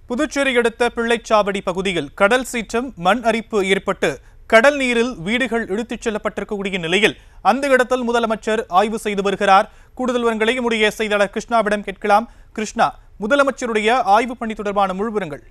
புதுச்சேரி அடுத்த பிள்ளைச்சாவடி பகுதியில் கடல் சீற்றம் மண் அரிப்பு ஏற்பட்டு கடல் நீரில் வீடுகள் இழுத்துச் செல்லப்பட்டிருக்கக்கூடிய நிலையில் அந்த இடத்தில் முதலமைச்சர் ஆய்வு செய்து வருகிறார் கூடுதல் விவரங்களை நம்முடைய செய்தியாளர் கிருஷ்ணாவிடம் கேட்கலாம் கிருஷ்ணா முதலமைச்சருடைய ஆய்வு பணி தொடர்பான முழு விவரங்கள்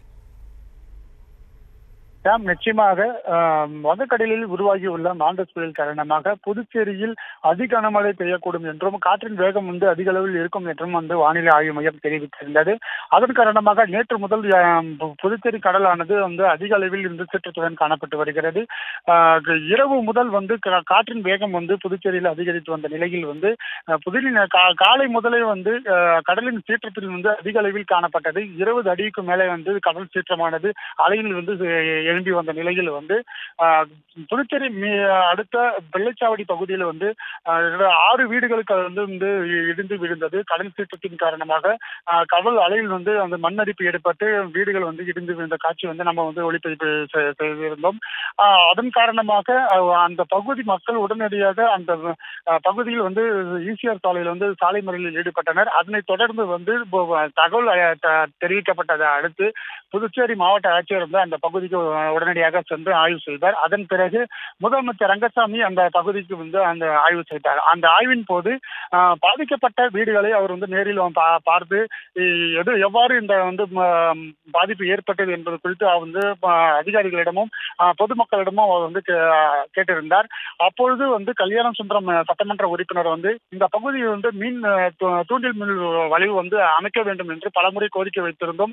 சாம் நிச்சயமாக ஆஹ், வங்கக்கடலில் உருவாகியுள்ள மாண்டஸ் புயல் காரணமாக புதுச்சேரியில் அதி கனமழை பெய்யக்கூடும் என்றும் காற்றின் வேகம் வந்து அதிக அளவில் இருக்கும் என்றும் வந்து வானிலை ஆய்வு மையம் தெரிவித்திருந்தது அதன் காரணமாக நேற்று முதல் ஆஹ், பு- புதுச்சேரி கடலானது வந்து அதிக அளவில் இந்த சீற்றத்துடன் காணப்பட்டு வருகிறது ஆஹ், இரவு முதல் வந்து கா- காற்றின் வேகம் வந்து புதுச்சேரியில் அதிகரித்து வந்த நிலையில் வந்து ஆஹ், புதுடில் கா- காலை முதலே வந்து ஆஹ், கடலின் சீற்றத்தில் வந்து அதிக அளவில் காணப்பட்டது இருபது அடிக்கு மேலே வந்து கடல் சீற்றமானது அலையில் வந்து எ- எழும்பி வந்த நிலையில் வந்து ஆஹ், புதுச்சேரி மீ- அடுத்த வெள்ளைச்சாவடி பகுதியில் வந்து ஆஹ், ஆறு வீடுகளுக்கு அது வந்து வந்து இடிந்து விழுந்தது கடல் சீற்றத்தின் காரணமாக ஆஹ், கடல் அலையில் வந்து அந்த மண்ணரிப்பு ஏற்பட்டு வீடுகள் வந்து இடிந்து விழுந்த காட்சி வந்து நம்ம வந்து ஒளிப்பதிவு செ- செய்திருந்தோம் ஆஹ், அதன் காரணமாக ஆஹ், அந்த பகுதி மக்கள் உடனடியாக அந்த ஆஹ், பகுதியில் வந்து ஈசிஆர் சாலையில் வந்து சாலை மறியலில் ஈடுபட்டனர் அதனைத் தொடர்ந்து வந்து இப்போ தகவல் அஹ், த- தெரிவிக்கப்பட்டதை அடுத்து புதுச்சேரி மாவட்ட ஆட்சியர் வந்து அந்த பகுதிக்கு அஹ், உடனடியாக சென்று ஆய்வு செய்தார் அதன் பிறகு முதலமைச்சர் ரங்கசாமி அந்த பகுதிக்கு வந்து அந்த ஆய்வு செய்தார் அந்த ஆய்வின் போது அஹ், பாதிக்கப்பட்ட வீடுகளை அவர் வந்து நேரில் பா- பார்த்து இ- எது எவ்வாறு இந்த வந்து ம- பாதிப்பு ஏற்பட்டது என்பது குறித்து அவர் வந்து அஹ், அதிகாரிகளிடமும் அஹ், பொதுமக்களிடமும் அவர் வந்து கே- கேட்டிருந்தார் அப்பொழுது வந்து கல்யாணம் சுந்தரம் அஹ், சட்டமன்ற உறுப்பினர் வந்து இந்த பகுதியில் வந்து மீன் அஹ், தூ- தூண்டில் மில் வளைவு வந்து அமைக்க வேண்டும் என்று பலமுறை கோரிக்கை வைத்திருந்தோம்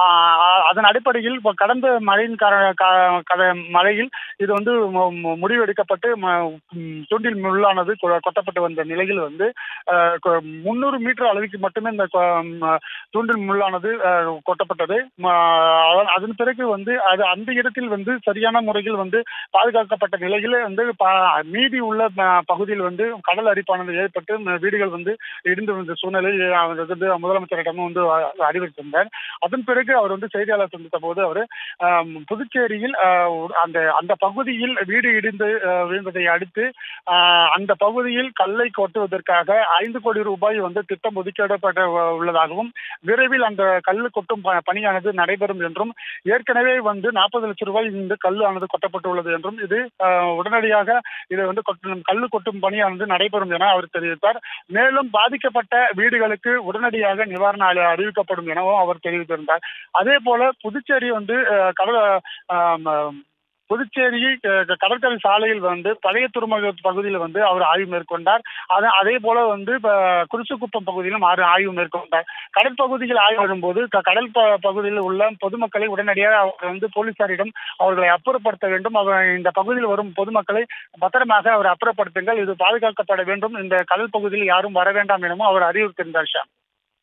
ஆஹ் அதன் அடிப்படையில் இப்ப கடந்த மழையின் கார- கா- கத- மழையில் இது வந்து மு- மு- முடிவெடுக்கப்பட்டு ம- ம், தூண்டில் முள்ளானது கொ- கொட்டப்பட்டு வந்த நிலையில் வந்து முன்னூறு மீட்டர் அளவுக்கு மட்டுமே இந்த கொ- ம- தூண்டில் முள்ளானது அஹ், கொட்டப்பட்டது ம- அதன் அதன் பிறகு வந்து அது அந்த இடத்தில் வந்து சரியான முறையில் வந்து பாதுகாக்கப்பட்ட நிலையில் வந்து ப- மீதி உள்ள ம- பகுதியில் வந்து கடல் அரிப்பானது ஏற்பட்டு ம- வீடுகள் வந்து இடிந்து வந்த சூழ்நிலை அவர் வந்து முதலமைச்சரிடமும் வந்து அ- அறிவித்திருந்தார் அதன் பிறகு அவர் வந்து செய்தியாளர் சந்தித்த போது அவர் புதுச்சேரியில் ஆஹ், ஒரு- அந்த அந்த பகுதியில் வீடு இடிந்து ஆஹ், விழுந்ததை அடுத்து ஆஹ், அந்த பகுதியில் கல்லை கொட்டுவதற்காக ஐந்து கோடி ரூபாய் வந்து திட்டம் ஒதுக்கீடப்பட உள்ளதாகவும் விரைவில் அந்த கல் கொட்டும் ப- பணியானது நடைபெறும் என்றும் ஏற்கனவே வந்து நாற்பது லட்சம் ரூபாய் இந்த கல் ஆனது கொட்டப்பட்டுள்ளது என்றும் இது ஆஹ், உடனடியாக இது வந்து கொட்டும் கல் கொட்டும் பணியானது நடைபெறும் என அவர் தெரிவித்தார் மேலும் பாதிக்கப்பட்ட வீடுகளுக்கு உடனடியாக நிவாரண அள- அறிவிக்கப்படும் எனவும் அவர் தெரிவித்திருந்தார் அதே போல புதுச்சேரி வந்து அஹ், கடல் ஆம், ஆம், புதுச்சேரி அஹ், கடற்கரை சாலையில் வந்து பழைய துறைமுக பகுதியில் வந்து அவர் ஆய்வு மேற்கொண்டார் அது அதே போல வந்து இப்ப குருசுக்குப்பம் பகுதியிலும் ஆறு ஆய்வு மேற்கொண்டார் கடற்பகுதியில் ஆய்வு வரும்போது க- கடல் ப- பகுதியில் உள்ள பொதுமக்களை உடனடியாக அவர் வந்து போலீசாரிடம் அவர்களை அப்புறப்படுத்த வேண்டும் அவர் இந்த பகுதியில் வரும் பொதுமக்களை பத்திரமாக அவர் அப்புறப்படுத்துங்கள் இது பாதுகாக்கப்பட வேண்டும் இந்த கடல் பகுதியில் யாரும் வர வேண்டாம் எனவும் அவர் அறிவுறுத்தியிருந்தார் ஷா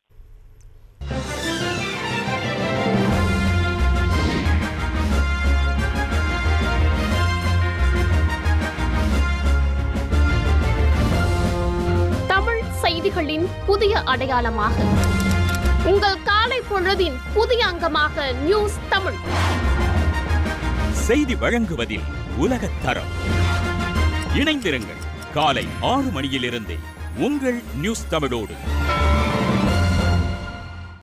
தமிழ் செய்திகளின் புதிய அடையாளமாக உங்கள் காலை பொழுதின் புதிய அங்கமாக நியூஸ் தமிழ் செய்தி வழங்குவதில் உலகத் தரம் இணைந்திருங்கள் காலை ஆறு மணியிலிருந்தே உங்கள் நியூஸ் தமிழோடு